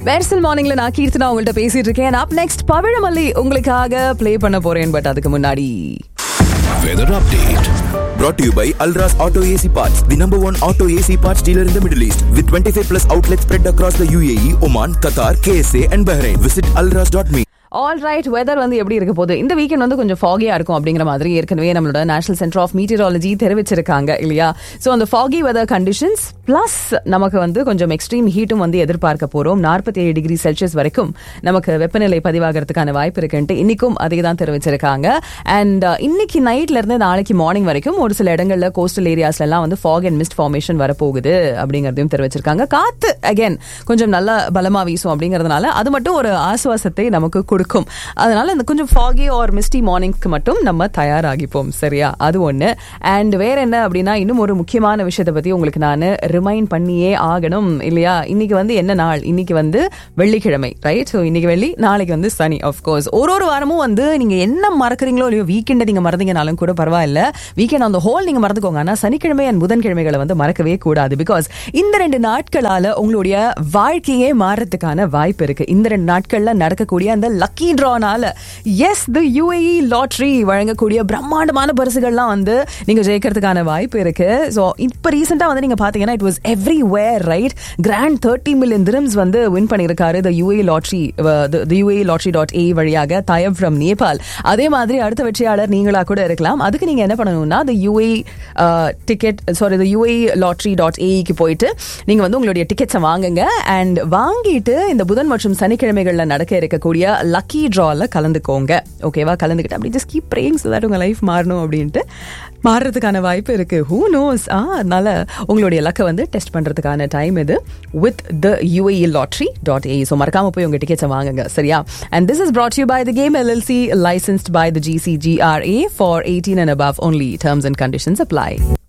வேர்சல் மார்னிங்ல நான் கீர்த்தனா உங்கள்ட்ட பேசிட்டு இருக்கேன் அப் நெக்ஸ்ட் பவிழமல்லி உங்களுக்காக ப்ளே பண்ண போறேன் பட் அதுக்கு முன்னாடி Weather update. Brought to you by Alras Auto AC Parts, the number one auto AC parts dealer in the Middle East, with 25 plus outlets spread across the UAE, Oman, Qatar, KSA, and Bahrain. Visit alras.me. All right weather வந்து எப்படி இருக்க போகுது இந்த weekend வந்து கொஞ்சம் ஃபாகியா இருக்கும் அப்படிங்கிற மாதிரி ஏற்கனவே நம்மளோட நேஷனல் சென்டர் ஆஃப் மீட்டியராலஜி தெரிவிச்சிருக்காங்க இல்லையா ஸோ அந்த ஃபாகி வெதர் கண்டிஷன்ஸ் பிளஸ் நமக்கு வந்து கொஞ்சம் எக்ஸ்ட்ரீம் ஹீட்டும் வந்து எதிர்பார்க்க போறோம் நாற்பத்தி ஏழு டிகிரி செல்சியஸ் வரைக்கும் நமக்கு வெப்பநிலை பதிவாகிறதுக்கான வாய்ப்பு இருக்குன்ட்டு இன்னைக்கும் அதே தான் தெரிவிச்சிருக்காங்க அண்ட் இன்னைக்கு நைட்ல இருந்து நாளைக்கு மார்னிங் வரைக்கும் ஒரு சில இடங்கள்ல கோஸ்டல் ஏரியாஸ்ல எல்லாம் வந்து ஃபாக் அண்ட் மிஸ்ட் ஃபார்மேஷன் வரப்போகுது அப்படிங்கறதையும் தெரிவிச்சிருக்காங்க காத்து அகைன் கொஞ்சம் நல்ல பலமா வீசும் அப்படிங்கறதுனால அது மட்டும் ஒரு ஆசுவாசத்தை நமக்கு கொடுக்கும் அதனால இந்த கொஞ்சம் ஃபாகி ஆர் மிஸ்டி மார்னிங்க்கு மட்டும் நம்ம தயாராகிப்போம் சரியா அது ஒண்ணு அண்ட் வேற என்ன அப்படின்னா இன்னும் ஒரு முக்கியமான விஷயத்தை பத்தி உங்களுக்கு நான் ரிமைண்ட் பண்ணியே ஆகணும் இல்லையா இன்னைக்கு வந்து என்ன நாள் இன்னைக்கு வந்து வெள்ளிக்கிழமை ரைட் ஸோ இன்னைக்கு வெள்ளி நாளைக்கு வந்து சனி கோர்ஸ் ஒரு ஒரு வாரமும் வந்து நீங்க என்ன மறக்கறீங்களோ இல்லையோ வீக்கெண்டை நீங்க மறந்தீங்கனாலும் கூட பரவாயில்ல வீக்கெண்ட் அந்த ஹோல் நீங்க மறந்துக்கோங்க ஆனா சனிக்கிழமை அண்ட் புதன்கிழமைகளை வந்து மறக்கவே கூடாது பிகாஸ் இந்த ரெண்டு நாட்களால உங்களுடைய வாழ்க்கையே மாறதுக்கான வாய்ப்பு இருக்கு இந்த ரெண்டு நாட்கள்ல நடக்கக்கூடிய அந்த லக்கி ட்ரானால எஸ் தி யூஏஇ லாட்ரி வழங்கக்கூடிய பிரம்மாண்டமான பரிசுகள்லாம் வந்து நீங்க ஜெயிக்கிறதுக்கான வாய்ப்பு இருக்கு ஸோ இப்போ ரீசெண்டாக வந்து நீங்க பாத்தீங்கன்னா it was everywhere right grand thirty million dirhams வந்து வின் பண்ணியிருக்காரு the UAE lottery the UAE lottery dot A வழியாக தயப் ஃப்ரம் நேபாள் அதே மாதிரி அடுத்த வெற்றியாளர் நீங்களா கூட இருக்கலாம் அதுக்கு நீங்க என்ன பண்ணணும்னா the UAE ticket sorry the UAE lottery dot ஏக்கு போயிட்டு நீங்க வந்து உங்களுடைய டிக்கெட்ஸை வாங்குங்க அண்ட் வாங்கிட்டு இந்த புதன் மற்றும் சனிக்கிழமைகள்ல நடக்க இருக்கக்கூடிய லக்கி ட்ரால கலந்துக்கோங்க ஓகேவா கலந்துக்கிட்டு அப்படி just keep praying so that உங்க லைஃப் மாறணும் அப்படின்ட்டு மாறுறதுக்கான வாய்ப்பு இருக்கு ஹூ நோஸ் ஆ அதனால உங்களுடைய லக்கை வந்து டெஸ்ட் பண்றதுக்கான டைம் இது with the UAE lottery dot A so மறக்காம போய் உங்க டிக்கெட்ஸை வாங்குங்க சரியா and this is brought you by the game LLC licensed by the GCGRA for 18 and above only terms and conditions apply